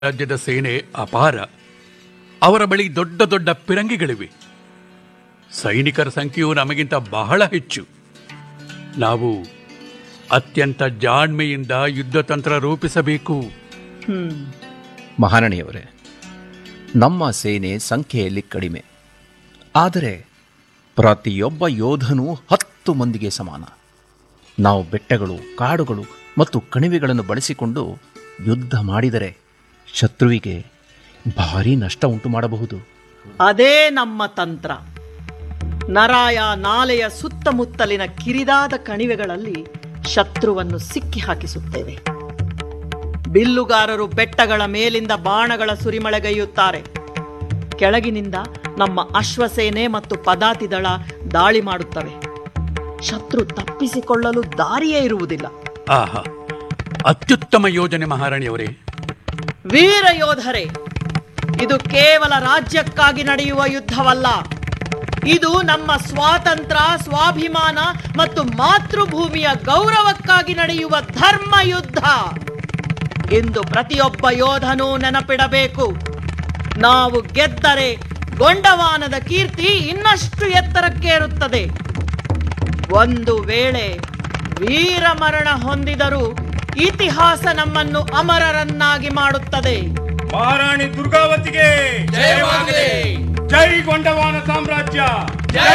ರಾಜ್ಯದ ಸೇನೆ ಅಪಾರ ಅವರ ಬಳಿ ದೊಡ್ಡ ದೊಡ್ಡ ಪಿರಂಗಿಗಳಿವೆ ಸೈನಿಕರ ಸಂಖ್ಯೆಯು ನಮಗಿಂತ ಬಹಳ ಹೆಚ್ಚು ನಾವು ಅತ್ಯಂತ ಜಾಣ್ಮೆಯಿಂದ ಯುದ್ಧ ತಂತ್ರ ರೂಪಿಸಬೇಕು ಹ್ಮ್ ಮಹಾರಾಣಿಯವರೇ ನಮ್ಮ ಸೇನೆ ಸಂಖ್ಯೆಯಲ್ಲಿ ಕಡಿಮೆ ಆದರೆ ಪ್ರತಿಯೊಬ್ಬ ಯೋಧನೂ ಹತ್ತು ಮಂದಿಗೆ ಸಮಾನ ನಾವು ಬೆಟ್ಟಗಳು ಕಾಡುಗಳು ಮತ್ತು ಕಣಿವೆಗಳನ್ನು ಬಳಸಿಕೊಂಡು ಯುದ್ಧ ಮಾಡಿದರೆ ಶತ್ರುವಿಗೆ ಭಾರೀ ನಷ್ಟ ಉಂಟು ಮಾಡಬಹುದು ಅದೇ ನಮ್ಮ ತಂತ್ರ ನರಾಯ ನಾಲೆಯ ಸುತ್ತಮುತ್ತಲಿನ ಕಿರಿದಾದ ಕಣಿವೆಗಳಲ್ಲಿ ಶತ್ರುವನ್ನು ಸಿಕ್ಕಿ ಹಾಕಿಸುತ್ತೇವೆ ಬಿಲ್ಲುಗಾರರು ಬೆಟ್ಟಗಳ ಮೇಲಿಂದ ಬಾಣಗಳ ಸುರಿಮಳೆಗೈಯುತ್ತಾರೆ ಕೆಳಗಿನಿಂದ ನಮ್ಮ ಅಶ್ವಸೇನೆ ಮತ್ತು ಪದಾತಿ ದಳ ದಾಳಿ ಮಾಡುತ್ತವೆ ಶತ್ರು ತಪ್ಪಿಸಿಕೊಳ್ಳಲು ದಾರಿಯೇ ಇರುವುದಿಲ್ಲ ಆಹಾ ಅತ್ಯುತ್ತಮ ಯೋಜನೆ ಮಹಾರಾಣಿಯವರೇ ವೀರ ಯೋಧರೇ ಇದು ಕೇವಲ ರಾಜ್ಯಕ್ಕಾಗಿ ನಡೆಯುವ ಯುದ್ಧವಲ್ಲ ಇದು ನಮ್ಮ ಸ್ವಾತಂತ್ರ್ಯ ಸ್ವಾಭಿಮಾನ ಮತ್ತು ಮಾತೃಭೂಮಿಯ ಗೌರವಕ್ಕಾಗಿ ನಡೆಯುವ ಧರ್ಮ ಯುದ್ಧ ಎಂದು ಪ್ರತಿಯೊಬ್ಬ ಯೋಧನೂ ನೆನಪಿಡಬೇಕು ನಾವು ಗೆದ್ದರೆ ಗೊಂಡವಾನದ ಕೀರ್ತಿ ಇನ್ನಷ್ಟು ಎತ್ತರಕ್ಕೇರುತ್ತದೆ ಒಂದು ವೇಳೆ ವೀರಮರಣ ಹೊಂದಿದರೂ ಇತಿಹಾಸ ನಮ್ಮನ್ನು ಅಮರರನ್ನಾಗಿ ಮಾಡುತ್ತದೆ ಮಹಾರಾಣಿ ದುರ್ಗಾವತಿಗೆ ಜೈ ಗೊಂಡವಾನ ಸಾಮ್ರಾಜ್ಯ